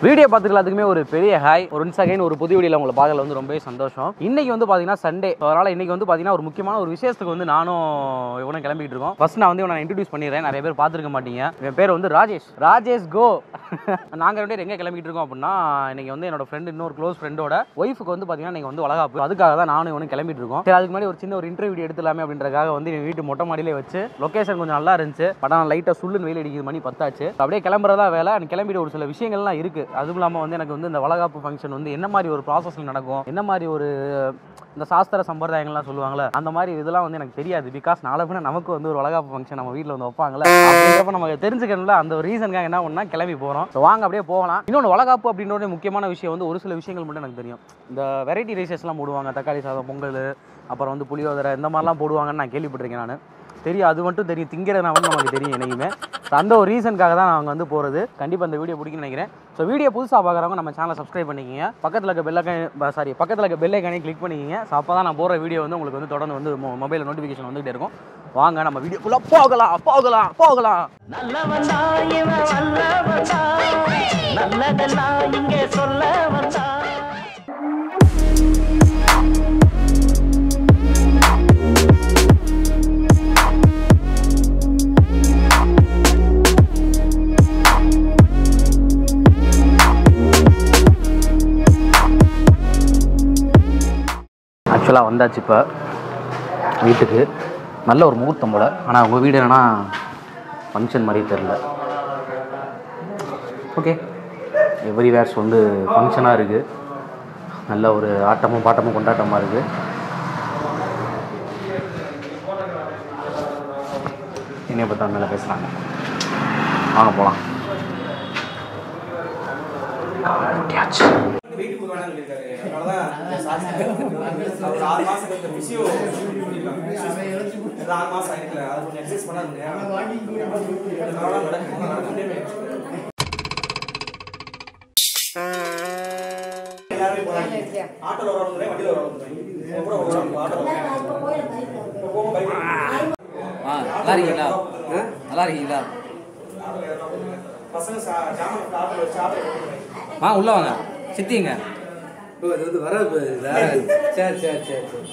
Video பார்த்துட்டு எல்லாத்துக்குமே ஒரு பெரிய ஹாய் ஒரு ஒன்ஸ் அகைன் ஒரு புது வீடியோவில் உங்களை பார்க்கல வந்து ரொம்பவே சந்தோஷம் இன்னைக்கு வந்து பார்த்தீங்கன்னா சண்டே அதனால் இன்னைக்கு வந்து பார்த்தீங்கன்னா ஒரு முக்கியமான ஒரு விசேஷத்துக்கு வந்து நானும் இவனும் கிளம்பிட்டு இருக்கோம் ஃபர்ஸ்ட் நான் வந்து இவனை இன்ட்ரடியூஸ் பண்ணிடுறேன் நிறைய பேர் பார்த்துருக்க மாட்டீங்க என் பேர் வந்து ராஜேஷ் ராஜேஷ் கோ நாங்கள் ரெண்டு பேர் எங்கே கிளம்பிட்டு இருக்கோம் அப்படின்னா இன்னைக்கு வந்து என்னோட ஃப்ரெண்டு இன்னொரு க்ளோஸ் ஃப்ரெண்டோட ஒய்ஃபுக்கு வந்து பார்த்தீங்கன்னா இன்னைக்கு வந்து வளகாப்பு அதுக்காக தான் நானும் இவனும் கிளம்பிட்டு இருக்கோம் சரி அதுக்கு முன்னாடி ஒரு சின்ன ஒரு இன்டர்வியூ எடுத்துலாமே அப்படின்றதுக்காக வந்து என் வீட்டு மொட்டை மாடியிலே வச்சு லொகேஷன் கொஞ்சம் நல்லா இருந்துச்சு பட் ஆனால் லைட்டாக சுள்ளுன்னு வெயில் அடிக்குது மணி பத்தாச்சு அப்படியே கிளம்புறதா வேலை எனக்கு கிளம்பிட்டு ஒரு சில விஷயங்கள்லாம் இருக்குது அதுவும் இல்லாமல் வந்து எனக்கு வந்து இந்த வளகாப்பு ஃபங்க்ஷன் வந்து என்ன மாதிரி ஒரு ப்ராசஸில் நடக்கும் என்ன மாதிரி ஒரு இந்த சாஸ்திர சம்பிரதாயங்கள்லாம் சொல்லுவாங்கல்ல அந்த மாதிரி இதெல்லாம் வந்து எனக்கு தெரியாது பிகாஸ் நாளை பின்ன நமக்கு வந்து ஒரு வளகாப்பு ஃபங்க்ஷன் நம்ம வீட்டில் வந்து வைப்பாங்கல்ல அப்படிங்கிறப்ப நமக்கு தெரிஞ்சுக்கணும்ல அந்த ஒரு ரீசனுக்காக என்ன பண்ணா கிளம்பி போகிறோம் ஸோ வாங்க அப்படியே போகலாம் இன்னொன்று வளகாப்பு அப்படின்ற ஒரு முக்கியமான விஷயம் வந்து ஒரு சில விஷயங்கள் மட்டும் எனக்கு தெரியும் இந்த வெரைட்டி ரைசஸ்லாம் போடுவாங்க தக்காளி சாதம் பொங்கல் அப்புறம் வந்து புளியோதரை இந்த மாதிரிலாம் போடுவாங்கன்னு நான் கேள்விப்பட்டிருக்கேன் நான் தெரியும் அது மட்டும் தெரியும் திங்கிறதுனா வந்து நமக்கு தெரியும் என்னைக்குமே ஸோ அந்த ஒரு ரீசனுக்காக தான் நாங்கள் வந்து போகிறது கண்டிப்பாக இந்த வீடியோ பிடிக்கும்னு நினைக்கிறேன் ஸோ வீடியோ புதுசாக பார்க்குறவங்க நம்ம சேனலை சப்ஸ்கிரைப் பண்ணிக்கிங்க பக்கத்தில் இருக்க பெல்லைக்கான சாரி பக்கத்தில் இருக்க பெல்லைக்கானே கிளிக் பண்ணிக்கிங்க ஸோ அப்போ தான் நான் போகிற வீடியோ வந்து உங்களுக்கு வந்து தொடர்ந்து வந்து மொபைல் நோட்டிஃபிகேஷன் வந்துகிட்டே இருக்கும் வாங்க நம்ம வீடியோக்குள்ளே போகலாம் போகலாம் போகலாம் நல்லவனா இவன் வல்லவனா நல்லதெல்லாம் இங்கே சொல்ல வந்தா ஆக்சுவலாக வந்தாச்சு இப்போ வீட்டுக்கு நல்ல ஒரு முகூர்த்தம் போல் ஆனால் உங்கள் வீடு என்னன்னா ஃபங்க்ஷன் மாதிரி தெரில ஓகே எவ்ரி வேர்ஸ் வந்து ஃபங்க்ஷனாக இருக்குது நல்ல ஒரு ஆட்டமும் பாட்டமும் கொண்டாட்டமாக இருக்குது என்னைய பற்றி மேலே பேசுகிறாங்க வாங்க போகலாம் முடியாச்சு வீட்டுக்கு வேணாம்னு சொல்லியிருக்காரு அதனாலதான் அவர் ஆறு மாசம் கொஞ்சம் பிஸியோ ஆறு மாசம் ஆயிருக்கல அதை கொஞ்சம் எக்ஸசைஸ் பண்ணாதுங்க அதனால நடக்கும் நடந்துட்டே எல்லாருமே போறாங்க ஆட்டோல வரவங்க வண்டியில வரவங்க கூட வருவாங்க ஆட்டோல போக பைக் ஆ நல்லா இருக்கீங்களா நல்லா இருக்கீங்களா பசங்க சா- ஜாமான் ஆட்டோல வச்சு ஆட்டோல போட்டுருவாங்க ஆ உள்ள வாங்க சித்திங்க ஓ இது வந்து வர சரி சரி சரி சரி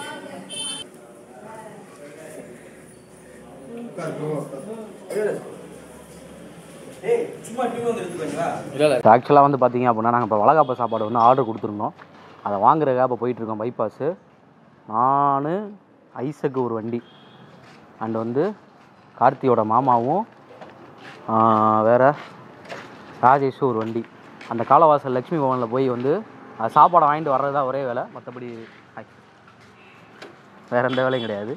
ஏய் சும்மா டிவி வந்து எடுத்துக்கோங்களா இல்லை இல்லை ஆக்சுவலாக வந்து பார்த்தீங்க அப்படின்னா நாங்கள் இப்போ வளகாப்பு சாப்பாடு வந்து ஆர்டர் கொடுத்துருந்தோம் அதை வாங்குறதுக்காக இப்போ போயிட்டுருக்கோம் பைபாஸு நான் ஐசக்கு ஒரு வண்டி அண்ட் வந்து கார்த்தியோட மாமாவும் ஆஹ், வேற ராஜேஷும் ஒரு வண்டி அந்த காலவாசல் லக்ஷ்மி பவனில் போய் வந்து அஹ், சாப்பாடை வாங்கிட்டு வர்றது தான் ஒரே வேலை மற்றபடி ஹாய் வேறு எந்த வேலையும் கிடையாது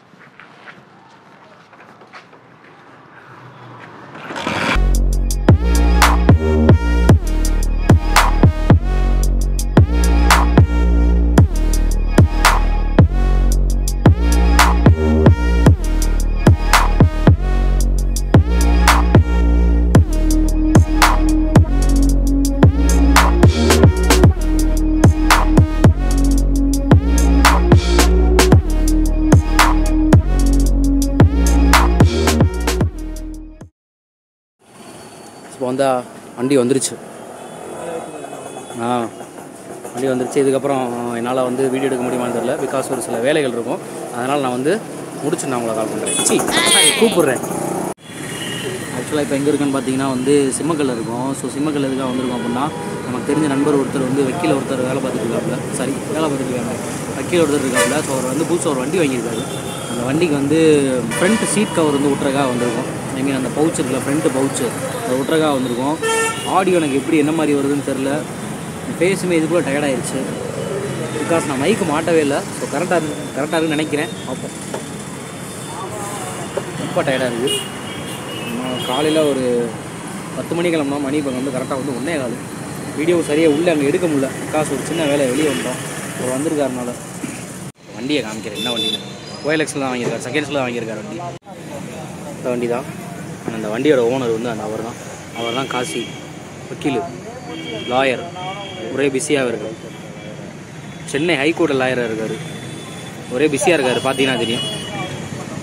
இப்போ வந்து வண்டி வந்துருச்சு ஆ வண்டி வந்துருச்சு இதுக்கப்புறம் என்னால் வந்து வீடியோ எடுக்க முடியுமான்னு தெரியல பிகாஸ் ஒரு சில வேலைகள் இருக்கும் அதனால் நான் வந்து முடிச்சு நான் உங்களை கால் பண்ணுறேன் சி கூப்பிட்றேன் ஆக்சுவலாக இப்போ எங்கே இருக்குன்னு பார்த்தீங்கன்னா வந்து சிம்மக்கல் இருக்கும் ஸோ சிம்மக்கல் எதுக்காக வந்திருக்கோம் அப்படின்னா நமக்கு தெரிஞ்ச நண்பர் ஒருத்தர் வந்து வக்கீல் ஒருத்தர் வேலை பார்த்துட்டு இருக்காப்புல சாரி வேலை பார்த்துட்டு இருக்காங்க வக்கீல் ஒருத்தர் இருக்காப்புல ஸோ அவர் வந்து புதுசாக ஒரு வண்டி வாங்கியிருக்காரு அந்த வண்டிக்கு வந்து ஃப்ரண்ட் சீட் கவர் வந்து விட்றக்காக வந்திருக்கும் ஐ மீன் அந்த பவுச் இருக்குல்ல ஃப்ரண்ட்டு பவுச்சு அதை விட்றக்காக வந்திருக்கோம் ஆடியோ எனக்கு எப்படி என்ன மாதிரி வருதுன்னு தெரில ஃபேஸுமே இது கூட டயர்டாயிருச்சு பிகாஸ் நான் மைக்கு மாட்டவே இல்லை ஸோ கரெக்டாக இருக்கு கரெக்டாக இருக்குன்னு நினைக்கிறேன் பார்ப்போம் ரொம்ப டயர்டாக இருக்குது காலையில் ஒரு பத்து மணி கிளம்புனா மணி இப்போ வந்து கரெக்டாக வந்து ஒன்றே கால் வீடியோ சரியாக உள்ளே அங்கே எடுக்க முடியல பிகாஸ் ஒரு சின்ன வேலை வெளியே வந்துட்டோம் அவர் வந்திருக்காருனால வண்டியை காமிக்கிறேன் என்ன வண்டியில் ஓஎல்எக்ஸில் தான் வாங்கியிருக்காரு செகண்ட்ஸில் தான் வாங்கியிருக்காரு வண்டி இந்த வண்டி தான் அந்த வண்டியோட ஓனர் வந்து அந்த அவர் தான் அவர் தான் காசி வக்கீல் லாயர் ஒரே பிஸியாக இருக்கார் சென்னை ஹைகோர்ட் லாயராக இருக்கார் ஒரே பிஸியாக இருக்கார் பார்த்தீங்கன்னா தெரியும்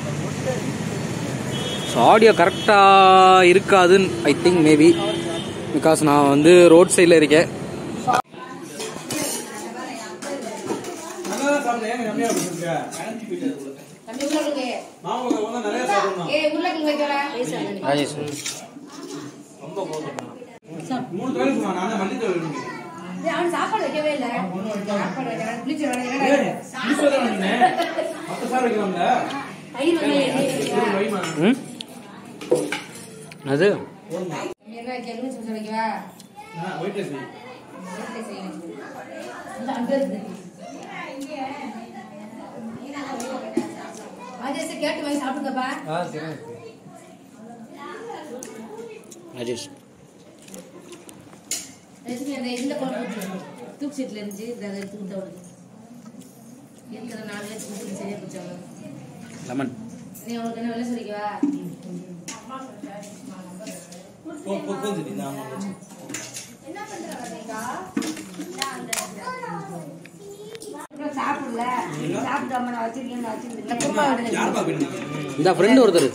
ஸோ ஆடியோ கரெக்டாக இருக்காதுன்னு ஐ திங்க் மேபி பிகாஸ் நான் வந்து ரோட் சைடில் இருக்கேன் தம்பி உருளைக்கிழங்கு. ஏய், உருளைக்கிழங்கு வைக்கவா? ராஜேஷ் ஏய், அவன் சாப்பாடு வைக்கவே இல்ல. சாப்பாடு வைக்கிறான். புளிச்ச வடை என்னடா? தயிர் வந்து வைக்கலையா? ம் அது நீ என்ன வைக்க? எலுமிச்சை பழம் வைக்கவா? வீட்டுல செய்யணும். இந்த அங்க இருக்கு. ராஜேஷ் கேட்டு வாங்கி சாப்பிடுங்கப்பா ஆ சரி ராஜேஷ் ரஜினி அந்த இந்த குழம்பு தூக்கு சீட்ல இருந்துச்சு இதை அதை எடுத்து கொடுத்தா அவளுக்கு இருக்கிற நாலு லட்சம் கொடுத்து சரியா போச்சாங்க லெமன் நீ அவளுக்கு என்ன விலை சொல்லிக்கவா அப்புறம் சாப்பிடல சாப்பிடாம நான் வச்சிருக்கேன்னு வச்சிருந்தேன் குருமா விடுங்க இந்த ஃப்ரெண்டு ஒருத்தர்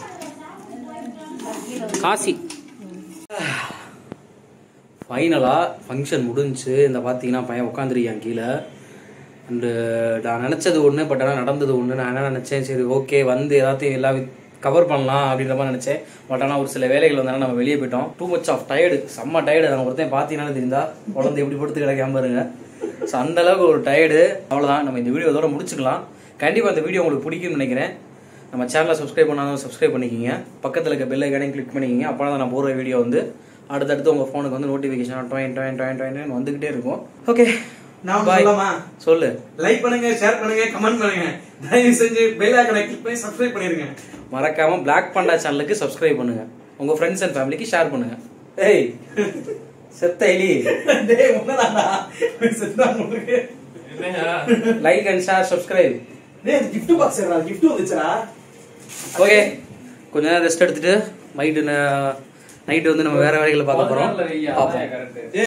காசி ஃபைனலாக ஃபங்க்ஷன் முடிஞ்சுச்சு இந்த பார்த்தீங்கன்னா பையன் உட்காந்துருக்கான் கீழே அண்டு நான் நினச்சது ஒன்று பட் ஆனால் நடந்தது ஒன்று நான் என்ன நினச்சேன் சரி ஓகே வந்து எல்லாத்தையும் எல்லா கவர் பண்ணலாம் அப்படின்ற மாதிரி நினச்சேன் பட் ஆனால் ஒரு சில வேலைகள் வந்தாலும் நம்ம வெளியே போயிட்டோம் டூ மச் ஆஃப் டயர்டு செம்ம டயர்டு நான் ஒருத்தன் பார்த்தீங்கன்னா தெரிந்தா குழந்தை எப்படி படுத்து கிடக்காம பாருங்க ஸோ அந்த அளவுக்கு ஒரு டயர்டு அவ்வளோதான் நம்ம இந்த வீடியோ இதோட முடிச்சுக்கலாம் கண்டிப்பாக இந்த வீடியோ உங்களுக்கு பிடிக்கும்னு நினைக்கிறேன் நம்ம சேனலை சப்ஸ்கிரைப் பண்ணாலும் சப்ஸ்கிரைப் பண்ணிக்கிங்க பக்கத்தில் இருக்க பெல் ஐக்கானையும் கிளிக் பண்ணிக்கிங்க அப்போ தான் நான் போடுற வீடியோ வந்து அடுத்தடுத்து உங்கள் ஃபோனுக்கு வந்து நோட்டிஃபிகேஷன் டொயின் டொயின் டொயின் டொயின் வந்துக்கிட்டே இருக்கும் ஓகே நான் பாய் சொல்லலாமா சொல்லு லைக் பண்ணுங்க ஷேர் பண்ணுங்க கமெண்ட் பண்ணுங்க தயவு செஞ்சு பெல் ஐக்கனை கிளிக் பண்ணி சப்ஸ்கிரைப் பண்ணிருங்க மறக்காம பிளாக் பண்டா சேனலுக்கு சப்ஸ்கிரைப் பண்ணுங்க உங்க ஃப்ரெண்ட்ஸ் அண்ட் ஃபேமிலிக்கு ஷேர் பண்ணுங்க ஏய் செத்த எலி டேய் உன்னதாடா செத்தா உங்களுக்கு லைக் அண்ட் ஷேர் சப்ஸ்கிரைப் டேய் gift பாக்ஸ் ஏறா gift வந்துச்சுடா ஓகே கொஞ்ச நேரம் ரெஸ்ட் எடுத்துட்டு நைட்டு நைட்டு வந்து நம்ம வேற வேலைகளை பார்க்க போறோம் பார்ப்போம் கரெக்ட்